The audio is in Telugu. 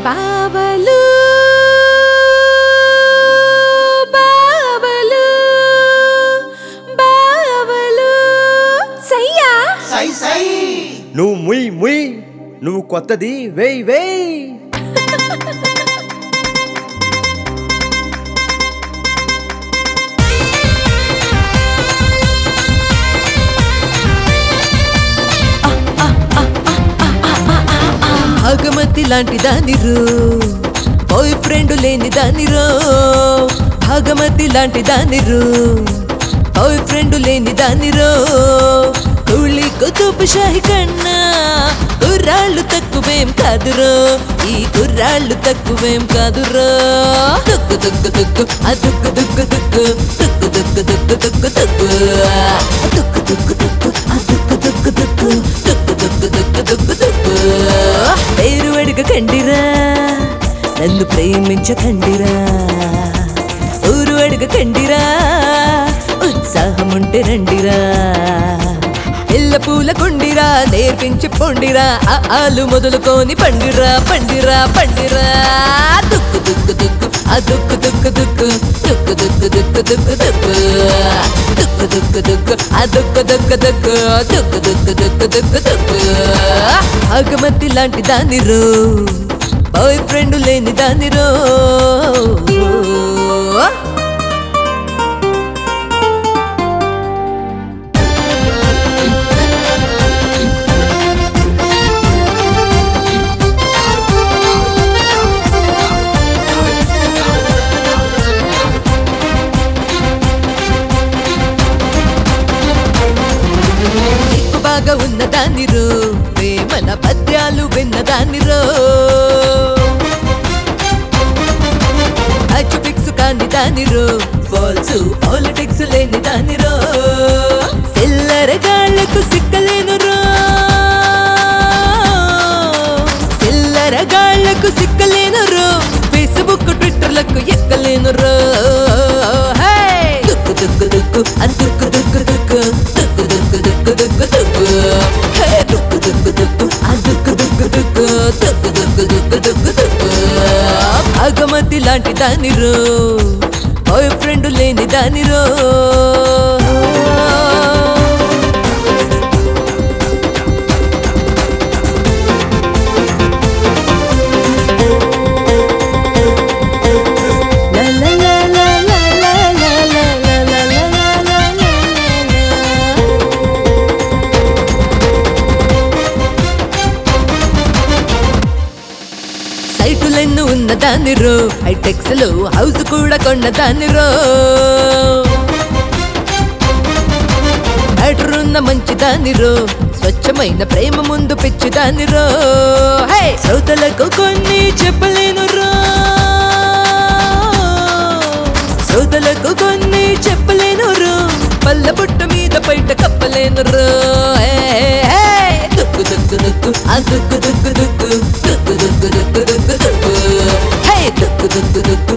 బావలు బావలు బావలు సయ్యా సై సై నువ్వు ముయ్ ముయ్ నువ్వు కొత్తది వేయ్ వేయ్ భాగమతి లాంటి దానిరో బాయ్ ఫ్రెండ్ లేని దానిరో భాగమతి లాంటి దానిరో బాయ్ ఫ్రెండ్ లేని దానిరో కూలి కుతుబ్ షాహి కన్నా కుర్రాళ్ళు తక్కువేం కాదురో ఈ కుర్రాళ్ళు తక్కువేం కాదురో దుక్కు దుక్కు దుక్కు ఆ దుక్కు దుక్కు దుక్కు దుక్కు దుక్కు దుక్కు దుక్కు దుక్కు దుక్కు దుక్కు దుక్కు ఆ దుక్కు దుక్కు దుక్కు దుక్కు దుక్కు దుక్కు దుక్కు దుక్కు పేరు అడగకండిరా నన్ను ప్రేమించకండిరా ఊరు అడగకండిరా ఉత్సాహం ఉంటే రండిరా ఎల్ల పూల కొండిరా నేర్పించి పొండిరా ఆ ఆలు మొదలుకొని పండిరా పండిరా పండిరా దుక్కు దుక్కు దుక్కు ఆ దుక్కు దుక్కు దుక్కు దుక్కు దుక్కు దుక్కు దుక్కు దుక్కు దుక్కు దుక్కు దుక్కు ఆ దుక్కు దుక్కు దుక్కు దుక్కు దుక్కు దుక్కు దుక్కు దుక్కు అగమతి లాంటి దానిరో బాయ్ ఫ్రెండ్ లేని దానిరో సిగ్గు బాగా ఉన్న దానిరో ప్రేమల పద్యాలు విన్న దానిరో అచ్చు ఫిక్స్ కాని దానిరో ఫాల్స్ పాలిటిక్స్ లేని దానిరో సిల్లర గాళ్లకు సిక్కలేను రో సిల్లర గాళ్లకు సిక్కలేను రో ఫేస్బుక్ ట్విట్టర్లకు ఎక్కలేను రో హే! దుక్కు దుక్కు దుక్కు ఆ దుక్కు దుక్కు దుక్కు దుక్కు దుక్కు దుక్కు దుక్కు దుక్కు హే! దుక్కు దుక్కు దుక్కు ఆ దుక్కు దుక్కు దుక్కు దుక్కు దుక్కు దుక్కు దుక్కు దుక్కు భాగమతి లాంటి దానిరో బాయ్ ఫ్రెండ్ లేని దానిరో La la la la la la la la la la la la la la సైటులెన్ను ఉన్న దానిరో హైటెక్స్ లో హౌస్ కూడా కొన్న దానిరో బ్యాటర్ ఉన్న మంచి దానిరో స్వచ్ఛమైన ప్రేమ ముందు పిచ్చి దానిరో హే శ్రోతలకు కొన్ని చెప్పలేను రో శ్రోతలకు కొన్ని చెప్పలేను రో పల్ల బుట్ట మీద బయట కప్పలేను రో హే, హే, హే. దుక్కు దుక్కు దుక్కు ఆ దుక్కు దుక్కు దుక్కు దుక్కు దుక్కు దుక్కు దుక్కు దుక్కు హే దుక్కు దుక్కు దుక్కు